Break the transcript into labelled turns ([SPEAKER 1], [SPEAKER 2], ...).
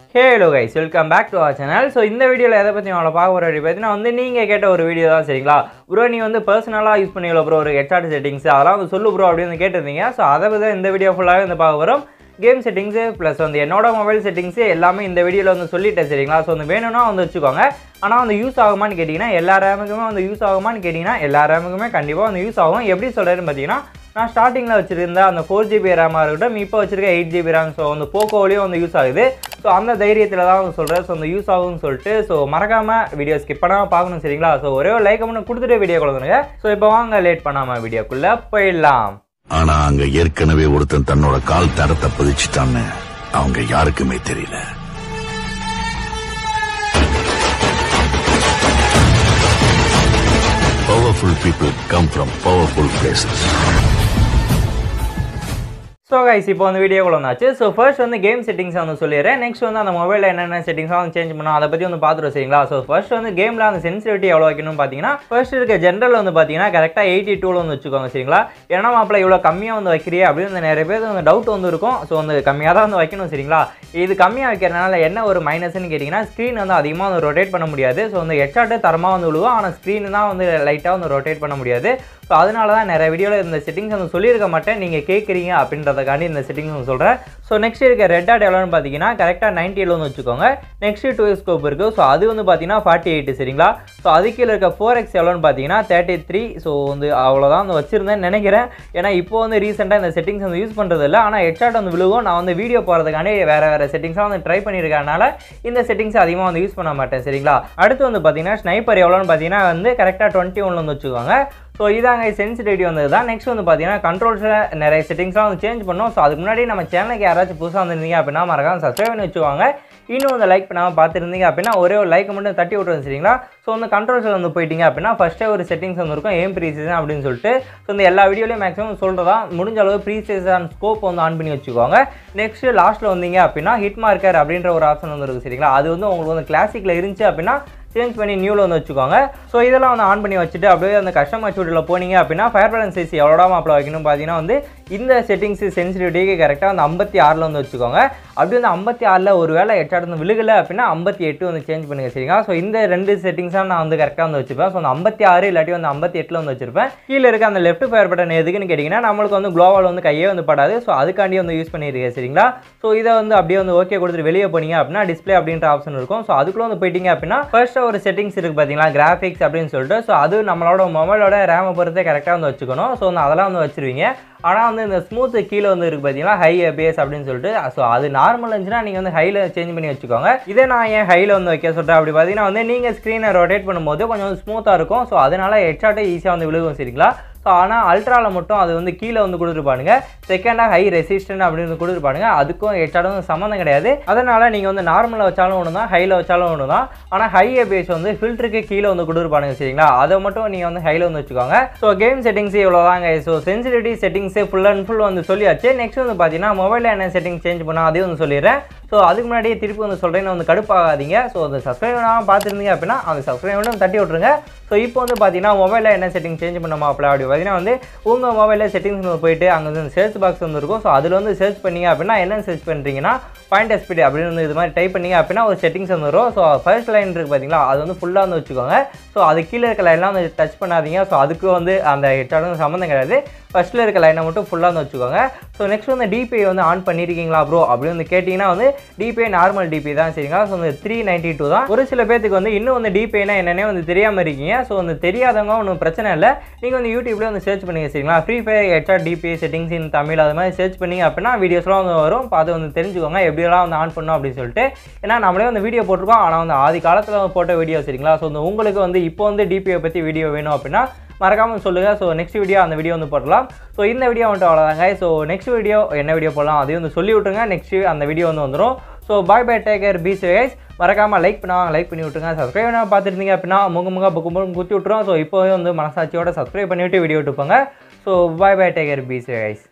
[SPEAKER 1] Halo guys welcome back to our channel so இந்த வீடியோவில் எதை பற்றி நம்மளை பார்க்க போகிற அப்படி பார்த்தீங்கன்னா வந்து நீங்கள் கேட்ட ஒரு வீடியோ தான் சரிங்களா ப்ரோ நீ வந்து பர்சனலாக யூஸ் பண்ணிக்கல ப்ரோ ஒரு ஹெச்ஆர்ட் செட்டிங்ஸ் அதெல்லாம் வந்து சொல்லு ப்ரோ அப்படின்னு வந்து கேட்டிருந்தீங்க ஸோ அதை பற்றி இந்த வீடியோ ஃபுல்லாகவே வந்து பார்க்க வரும் கேம் செட்டிங்ஸு ப்ளஸ் வந்து என்னோட மொபைல் செட்டிங்ஸு எல்லாமே இந்த வீடியோவில் வந்து சொல்லிட்டேன் சரிங்களா ஸோ வந்து வேணும்னா வந்து வச்சுக்கோங்க ஆனால் வந்து யூஸ் ஆகுமான்னு கேட்டிங்கன்னா எல்லா ரேமுக்குமே வந்து யூஸ் ஆகுமான்னு கேட்டிங்கன்னா எல்லா ரேமுக்குமே கண்டிப்பாக வந்து யூஸ் ஆகும் எப்படி சொல்கிறேன்னு பார்த்தீங்கன்னா நான் ஸ்டார்டிங்கில் வச்சுருந்த அந்த ஃபோர் ஜிபி ரேமாக இருக்கட்டும் இப்போ வச்சிருக்க எயிட் ஜிபி ரேம் ஸோ அந்த போக்கோவிலையும் வந்து யூஸ் ஆகுது ஸோ அந்த தைரியத்தில் தான் வந்து சொல்கிறேன் ஸோ அந்த யூஸ் ஆகும்னு சொல்லிட்டு ஸோ மறக்காமல் வீடியோ ஸ்கிப் பண்ணாமல் பார்க்கணும் சரிங்களா ஸோ ஒரே ஒரு லைக் பண்ணி கொடுத்துட்டு வீடியோ கொடுத்துருங்க ஸோ இப்போ வாங்க லேட் பண்ணாமல் வீடியோக்குள்ளே போயிடலாம்
[SPEAKER 2] ஆனா அங்க ஏற்கனவே ஒருத்தன் தன்னோட கால் தடத்தை பதிச்சுட்டான்னு அவங்க யாருக்குமே தெரியல Powerful people come from powerful places.
[SPEAKER 1] So guys இப்போ வந்து வீடியோக்குள்ள வந்தாச்சு ஸோ ஃபர்ஸ்ட் வந்து கேம் செட்டிங்ஸ் வந்து சொல்லிடுறேன் நெக்ஸ்ட் வந்து அந்த மொபைலில் என்னென்ன செட்டிங்ஸ்லாம் வந்து சேஞ்ச் பண்ணோம் அதை பற்றி வந்து பார்த்துட்டு சரிங்களா ஸோ ஃபர்ஸ்ட் வந்து கேமில் அந்த சென்சிட்டிவிட்டி எவ்வளோ வைக்கணும்னு பார்த்தீங்கன்னா ஃபர்ஸ்ட் இருக்க ஜென்ரல் வந்து பார்த்தீங்கன்னா கரெக்டாக எயிட்டி டூவில் வந்து வச்சுக்கோங்க சரிங்களா ஏன்னா மாப்பிள்ள இவ்வளோ கம்மியாக வந்து வைக்கிறியே அப்படின்னு வந்து நிறைய பேர் வந்து டவுட் வந்து இருக்கும் ஸோ வந்து கம்மியாக தான் வந்து வைக்கணும் சரிங்களா இது கம்மியாக வைக்கிறதுனால என்ன ஒரு மைனஸ்னு கேட்டிங்கன்னா ஸ்க்ரீன் வந்து அதிகமாக வந்து ரொட்டேட் பண்ண முடியாது ஸோ வந்து ஹெட்ஷாட்டு தரமாக வந்து விழுவும் ஆனால் ஸ்க்ரீன் தான் வந்து லைட்டாக வந்து ரொட்டேட் பண்ண முடியாது ஸோ அதனால தான் நிறைய வீடியோவில் இந்த செட்டிங்ஸ் வந்து சொல்லியிருக்க மாட்டேன் நீங்கள் கேட்குறீங்க அப்படின்றதுக்காண்டி இந்த செட்டிங்ஸ் வந்து சொல்கிறேன் ஸோ நெக்ஸ்ட் இருக்க ரெட் டாட் எவ்வளோன்னு பார்த்தீங்கன்னா கரெக்டாக நைன்ட்டியில் வந்து வச்சுக்கோங்க நெக்ஸ்ட் டூ ஸ்கோப் இருக்குது ஸோ அது வந்து பார்த்தீங்கன்னா ஃபார்ட்டி எயிட் சரிங்களா ஸோ அது கீழே இருக்க ஃபோர் எக்ஸ் எவ்வளோன்னு பார்த்தீங்கன்னா தேர்ட்டி த்ரீ ஸோ வந்து அவ்வளோதான் வந்து வச்சுருந்தேன்னு நினைக்கிறேன் ஏன்னா இப்போ வந்து ரீசெண்டாக இந்த செட்டிங்ஸ் வந்து யூஸ் பண்ணுறது இல்லை ஆனால் ஹெட்ஷாட் வந்து விழுவும் நான் வந்து வீடியோ போகிறதுக்காண்டி வேறு வேறு செட்டிங்ஸ்லாம் வந்து ட்ரை பண்ணியிருக்கனால இந்த செட்டிங்ஸ் அதிகமாக வந்து யூஸ் பண்ண மாட்டேன் சரிங்களா அடுத்து வந்து பார்த்தீங்கன்னா ஸ்னைப்பர் எவ்வளோன்னு பார்த்தீங்கன்னா வந்து கரெக்டாக டுவெண்ட்டி ஒன்ல வந்து வச்சுக்கோங்க ஸோ இதாங்க சென்சிட்டிவிட்டி வந்தது தான் நெக்ஸ்ட் வந்து பார்த்தீங்கன்னா கண்ட்ரோல்ஸில் நிறைய செட்டிங்ஸ்லாம் வந்து சேஞ்ச் பண்ணோம் ஸோ அதுக்கு முன்னாடி நம்ம சேனலுக்கு யாராச்சும் புதுசாக வந்திருந்தீங்க அப்படின்னா மறக்காம சப்ஸ்கிரைப் பண்ணி வச்சுவாங்க இன்னும் வந்து லைக் பண்ணாமல் பார்த்துருந்தீங்க அப்படின்னா ஒரே ஒரு லைக் மட்டும் தட்டி விட்டுருங்க சரிங்களா ஸோ வந்து கண்ட்ரோல்ஸில் வந்து போயிட்டீங்க அப்படின்னா ஃபஸ்ட்டே ஒரு செட்டிங்ஸ் வந்து இருக்கும் ஏம் ப்ரீசேஷன் அப்படின்னு சொல்லிட்டு ஸோ இந்த எல்லா வீடியோலையும் மேக்ஸிமம் சொல்கிறதா முடிஞ்ச அளவு ப்ரீசேஷன் ஸ்கோப் வந்து ஆன் பண்ணி வச்சுக்கோங்க நெக்ஸ்ட்டு லாஸ்ட்டில் வந்தீங்க அப்படின்னா ஹிட் மார்க்கர் அப்படின்ற ஒரு ஆப்ஷன் வந்து இருக்குது சரிங்களா அது வந்து உங்களுக்கு வந்து கிளாசிக்கில் இருந்துச்சு அப்படின்னா சேஞ்ச் பண்ணி நியூவில் வந்து வச்சுக்கோங்க ஸோ இதெல்லாம் வந்து ஆன் பண்ணி வச்சுட்டு அப்படியே அந்த கஸ்டமர் சூட்டில் போனீங்க அப்படின்னா ஃபயர் பேலன்ஸ் சைஸ் எவ்வளோ மாப்பிள வைக்கணும் பார்த்தீங்கன்னா வந்து இந்த செட்டிங்ஸ் சென்சிட்டிவிட்டிக்கு கரெக்டாக வந்து ஐம்பத்தி ஆறில் வந்து வச்சுக்கோங்க அப்படி வந்து ஐம்பத்தி ஆறில் ஒரு வேளை ஹெட்ஷாட் வந்து விழுகலை அப்படின்னா ஐம்பத்தி எட்டு வந்து சேஞ்ச் பண்ணுங்க சரிங்களா ஸோ இந்த ரெண்டு செட்டிங்ஸாக நான் வந்து கரெக்டாக வந்து வச்சுப்பேன் ஸோ அந்த ஐம்பத்தி ஆறு இல்லாட்டி வந்து ஐம்பத்தி எட்டில் வந்து வச்சிருப்பேன் கீழே இருக்க அந்த லெஃப்ட் ஃபயர் பட்டன் எதுக்குன்னு கேட்டிங்கன்னா நம்மளுக்கு வந்து குளோவால் வந்து கையே வந்து படாது ஸோ அதுக்காண்டி வந்து யூஸ் பண்ணியிருக்கேன் சரிங்களா ஸோ இதை வந்து அப்படியே வந்து ஓகே கொடுத்துட்டு வெளியே போனீங்க அப்படின்னா டிஸ்ப்ளே அப்படின்ற ஆப்ஷன் இருக்கும் ஸோ அதுக்குள்ளே வந்து போயிட்டீங்க அப்படின்னா ஃபர்ஸ்ட் ஒரு செட்டிங்ஸ் இருக்குது பார்த்தீங்களா கிராஃபிக்ஸ் அப்படின்னு சொல்லிட்டு ஸோ அது நம்மளோட மொபைலோட ரேமை பொறுத்தே கரெக்டாக வந்து வச்சுக்கணும் ஸோ வந்து அதெல்லாம் வந்து வச்சிருவீங்க ஆனால் வந்து இந்த ஸ்மூத்து கீழே வந்து இருக்குது பார்த்தீங்கன்னா ஹை பேஸ் அப்படின்னு சொல்லிட்டு ஸோ அது நார்மல் இருந்துச்சுன்னா நீங்கள் வந்து ஹையில் சேஞ்ச் பண்ணி வச்சுக்கோங்க இதே நான் ஏன் ஹையில் வந்து வைக்க சொல்கிறேன் அப்படி பார்த்தீங்கன்னா வந்து நீங்கள் ஸ்க்ரீனை ரொட்டேட் பண்ணும்போது கொஞ்சம் ஸ்மூத்தாக இருக்கும் ஸோ அதனால ஹெட்ஷாட்டே ஈஸியாக வந்து விழுகும் சரிங்களா ஸோ ஆனால் அல்ட்ராவில் மட்டும் அது வந்து கீழே வந்து கொடுத்துருப்பானுங்க செகண்டாக ஹை ரெசிஸ்டன்ட் அப்படின்னு கொடுத்துருப்பானுங்க அதுக்கும் ஹெட்ஷாட்டும் வந்து சம்மந்தம் கிடையாது அதனால் நீங்கள் வந்து நார்மலில் வச்சாலும் ஒன்று தான் ஹையில் வச்சாலும் ஒன்று தான் ஆனால் ஹை பேஸ் வந்து ஃபில்டருக்கு கீழே வந்து கொடுத்துருப்பானுங்க சரிங்களா அதை மட்டும் நீங்கள் வந்து ஹையில் வந்து வச்சுக்கோங்க ஸோ கேம் செட்டிங்ஸ் இவ்வளோ தாங்க so sensitivity settings full and full வந்து சொல்லியாச்சு நெக்ஸ்ட் வந்து பார்த்தீங்கன்னா மொபைலில் என்ன செட்டிங் சேஞ்ச் பண்ணால் அதையும் வந்து சொல்லிடுறேன் ஸோ அதுக்கு முன்னாடியே திருப்பி வந்து சொல்கிறேன் வந்து கடுப்பாகாதீங்க ஸோ அந்த சப்ஸ்கிரைப் பண்ணாமல் பார்த்துருந்தீங்க அப்படின்னா அந்த சப்ஸ்கிரைப் மட்டும் தட்டி விட்ருங்க ஸோ இப்போ வந்து பார்த்தீங்கன்னா மொபைலில் என்ன செட்டிங் சேஞ்ச் பண்ண மாப்பிள அப்படி பார்த்தீங்கன்னா வந்து உங்கள் மொபைலில் செட்டிங்ஸ் போயிட்டு அங்கே வந்து சர்ச் பாக்ஸ் வந்து இருக்கும் ஸோ அதில் வந்து சர்ச் பண்ணீங்க அப்படின்னா என்ன சர்ச் பண்ணுறீங்கன்னா பாயிண்ட் எஸ்பிடி அப்படின்னு வந்து இது மாதிரி டைப் பண்ணீங்க அப்படின்னா ஒரு செட்டிங்ஸ் வந்து வரும் ஸோ ஃபர்ஸ்ட் லைன் இருக்குது பார்த்தீங்களா அது வந்து ஃபுல்லாக வந்து வச்சுக்கோங்க ஸோ அது கீழே இருக்க லைன்லாம் வந்து டச் பண்ணாதீங்க ஸோ அதுக்கு வந்து அந்த ஹெட்ஷாட் சம்மந்தம் கிடையாது ஃபஸ்ட்டில் இருக்க லைனை மட்டும் ஃபுல்லாக வந்து வச்சுக்கோங்க ஸோ நெக்ஸ்ட் வந்து டிபிஐ வந்து ஆன் பண்ணியிருக்கீங்களா ப்ரோ அப்படின்னு வந்து கேட்டிங்கன்னா வந்து டிபிஐ நார்மல் டிபி தான் சரிங்களா ஸோ வந்து த்ரீ நைன்ட்டி டூ தான் ஒரு சில பேத்துக்கு வந்து இன்னும் வந்து டிபிஐனா என்னன்னே வந்து தெரியாமல் இருக்கீங்க ஸோ வந்து தெரியாதவங்க ஒன்றும் பிரச்சனை இல்லை நீங்கள் வந்து யூடியூப்லேயே வந்து சர்ச் பண்ணிங்க சரிங்களா free fire HR DPI settings in Tamil அது மாதிரி சர்ச் பண்ணீங்க அப்படின்னா வீடியோஸ்லாம் வந்து வரும் பார்த்து வந்து தெரிஞ்சுக்கோங்க எப்படியெல்லாம் வந்து ஆன் பண்ணணும் அப்படின்னு சொல்லிட்டு ஏன்னா நம்மளே வந்து வீடியோ போட்டிருக்கோம் ஆனால் வந்து ஆதி காலத்தில் போட்ட வீடியோ சரிங்களா ஸோ வந்து உங்களுக்கு வந்து இப்போ வந்து டிபிஐ பற்றி வீடியோ வேணும் அப்படின்னா மறக்காமல் சொல்லுங்கள் ஸோ நெக்ஸ்ட் வீடியோ அந்த வீடியோ வந்து போடலாம் ஸோ இந்த வீடியோ வந்துட்டு அவ்வளோதாங்க ஸோ நெக்ஸ்ட் வீடியோ என்ன வீடியோ போடலாம் அதையும் வந்து சொல்லி விட்ருங்க நெக்ஸ்ட் அந்த வீடியோ வந்து வந்துடும் so bye bye take care peace guys மறக்காமல் லைக் பண்ணால் லைக் பண்ணி விட்ருங்க சப்ஸ்கிரைப் பண்ண பார்த்துருந்தீங்க அப்படின்னா முக முக புக்கு முகம் குத்தி விட்ருவோம் ஸோ இப்போவே வந்து மனசாட்சியோட சப்ஸ்கிரைப் பண்ணிவிட்டு வீடியோ விட்டுப்போங்க so bye bye take care peace guys